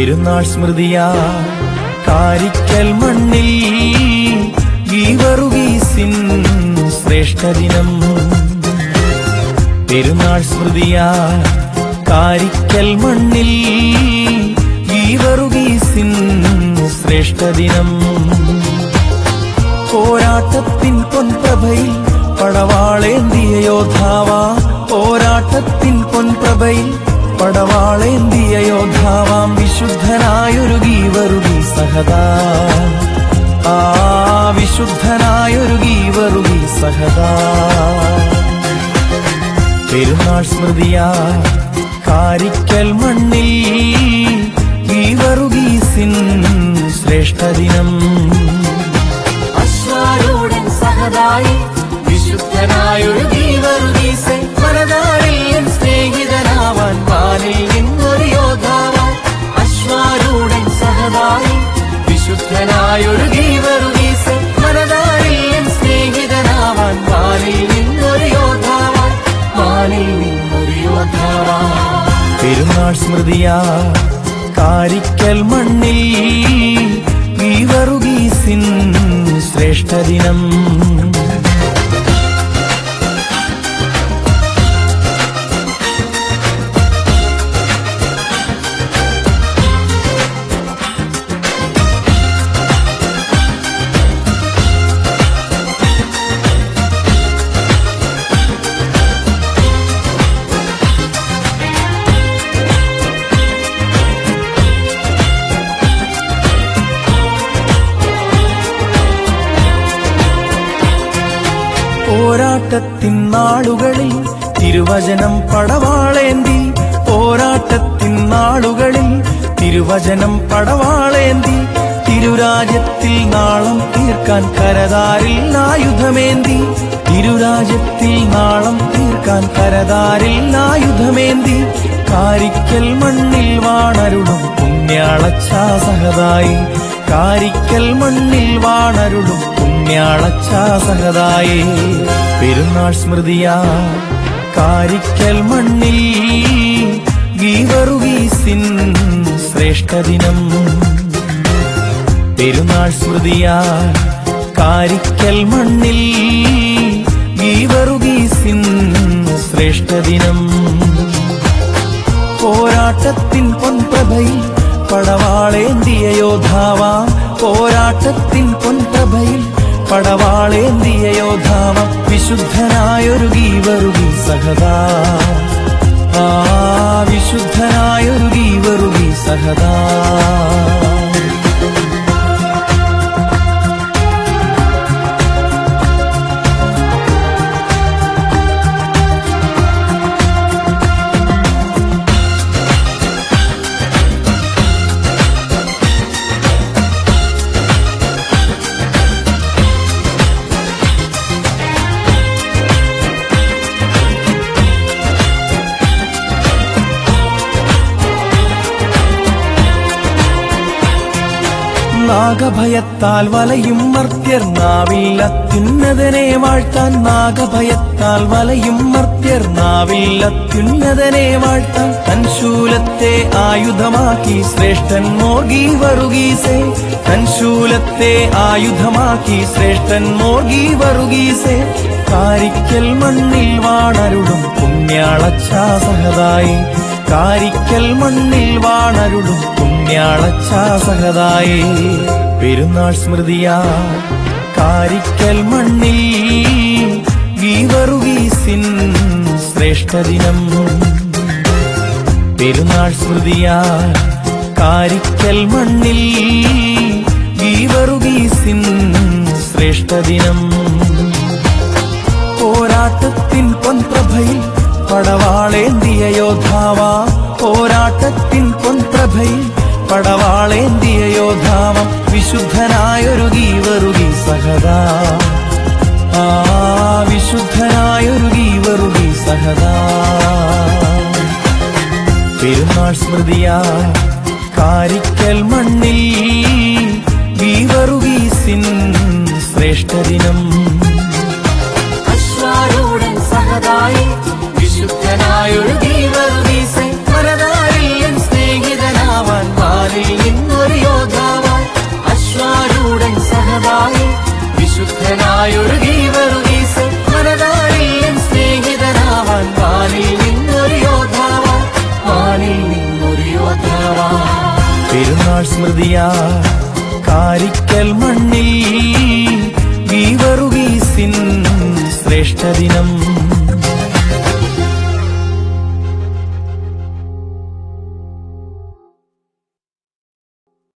പെരുന്നാൾ സ്മൃതിയാ കാരിക്കൽ മണ്ണിൽ ഗീവറുഗീസിൻ ശ്രേഷ്ഠദിനം പെരുന്നാൾ സ്മൃതിയാ കാരിക്കൽ മണ്ണിൽ ഗീവറുഗീസിൻ ശ്രേഷ്ഠദിനം പോരാട്ടത്തിൻ പൊൻപ്രഭയിൽ പടവാളേന്തിയ യോദ്ധാവാ പോരാട്ടത്തിൻ പൊൻപ്രഭയിൽ പടവാളേന്തിയ യോദ്ധാവാം വിശുദ്ധനായൊരു ഗീവറുകി സഹദാ ആ വിശുദ്ധനായൊരു ഗീവറുകി സഹദാ പെരുന്നാൾ സ്മൃതിയാ കാരിക്കൽ മണ്ണിൽ ഗീവറുഗീസിൻ ശ്രേഷ്ഠദിനം അശ്വാരൂഢൻ സഹതായി വിശുദ്ധനായൊരു ദീവറുദീസെ മനതാരിൽ എൻ സ്നേഹിതനാവാൻ പാലിൽ നിന്നൊരു യോദ്ധാവാൻ അശ്വാരൂഢൻ സഹതായി വിശുദ്ധനായൊരു ദീവറുദീസെ മനതാരിൽ എൻ സ്നേഹിതനാവാൻ പാലിൽ നിന്നൊരു യോദ്ധാവാൻ പാലിൽ നിന്നൊരു യോദ്ധാവാൻ പെരുന്നാൾ സ്മൃതിയാ കാരിക്കൽ മണ്ണിൽ ഗീവറുഗീസിൻ ശ്രേഷ്ഠദിനം പോരാട്ടത്തിൻ നാളുകളിൽ തിരുവചനം പടവാളേന്തി പോരാട്ടത്തിൻ നാളുകളിൽ തിരുവചനം പടവാളേന്തി തിരുരാജ്യത്തിൽ നാളം തീർക്കാൻ കരതാരിൽ ആയുധമേന്തി തിരുരാജ്യത്തിൽ നാളം തീർക്കാൻ കരതാരിൽ ആയുധമേന്തി കാരിക്കൽ മണ്ണിൽ വാണരുളും പുണ്യാളച്ചാ സഹതായി കാരിക്കൽ മണ്ണിൽ വാണരുളും പുണ്യാളച്ചാ സഹതായി പെരുന്നാൾ സ്മൃതിയാ കാരിക്കൽ മണ്ണിൽ ഗീവറുഗീസിൻ ശ്രേഷ്ഠദിനം പെരുന്നാൾ സ്മൃതിയാ കാരിക്കൽ മണ്ണിൽ ഗീവറുഗീസിൻ ശ്രേഷ്ഠദിനം പോരാട്ടത്തിൻ പൊൻപ്രഭയിൽ പടവാളേന്തിയ യോദ്ധാവാ പോരാട്ടത്തിൻ പൊൻപ്രഭയിൽ പടവാളേന്തിയ യോദ്ധാവ വിശുദ്ധനായൊരു ഗീവറുകി സഹദാ ആ വിശുദ്ധനായൊരു ഗീവറുകി സഹദാ നാഗഭയത്താൽ വലയും മർത്യർ നാവിൽ അത്യുന്നതനെ വാഴ്ത്താൻ നാഗഭയത്താൽ വലയും മർത്യർ നാവിൽ അത്യുന്നതനെ വാഴ്ത്താൻ തൻശൂലത്തെ ആയുധമാക്കി ശ്രേഷ്ഠൻ മോർഗി വറുകീസേ തൻശൂലത്തെ ആയുധമാക്കി ശ്രേഷ്ഠൻ മോർഗി വറുകീസേ കാരിക്കൽ മണ്ണിൽ വാണരുളും പുണ്യാളച്ചാ സഹതായി കാരിക്കൽ മണ്ണിൽ വാണരുളും പുണ്യാളച്ചാ സഹതായി പെരുന്നാൾ സ്മൃതിയാ കാരിക്കൽ മണ്ണിൽ ഗീവറുഗീസിൻ ശ്രേഷ്ഠദിനം പെരുന്നാൾ സ്മൃതിയാ കാരിക്കൽ മണ്ണിൽ ഗീവറുഗീസിൻ ശ്രേഷ്ഠദിനം പോരാട്ടത്തിൻ പൊൻപ്രഭയിൽ പടവാളേന്തിയ യോദ്ധാവാ പോരാട്ടത്തിൻ പൊൻപ്രഭയിൽ പടവാളേന്തിയ യോദ്ധാവം വിശുദ്ധനായൊരു ഗീവറുകി സഹദാ ആ വിശുദ്ധനായൊരു ഗീവറുകി സഹദാ പെരുന്നാൾ സ്മൃതിയാ കാരിക്കൽ മണ്ണിൽ ഗീവറുഗീസിൻ ശ്രേഷ്ഠദിനം അശ്വാരൂഢൻ സഹതായി വിശുദ്ധനായൊരു ദീവറുദീസെ മരതാരിൽ എൻ സ്നേഹിതനാവാൻ പാലിൽ വിശുദ്ധനായൊരു ദീവറുദീസ് മനതാരിൽ എൻ സ്നേഹിതനാവാൻ വാനിൽ നിന്നൊരു യോദ്ധാവാൻ വാനിൽ നിന്നൊരു യോദ്ധാവാൻ പെരുന്നാൾ സ്മൃതിയാ കാരിക്കൽ മണ്ണിൽ ഗീവറുഗീസിൻ ശ്രേഷ്ഠദിനം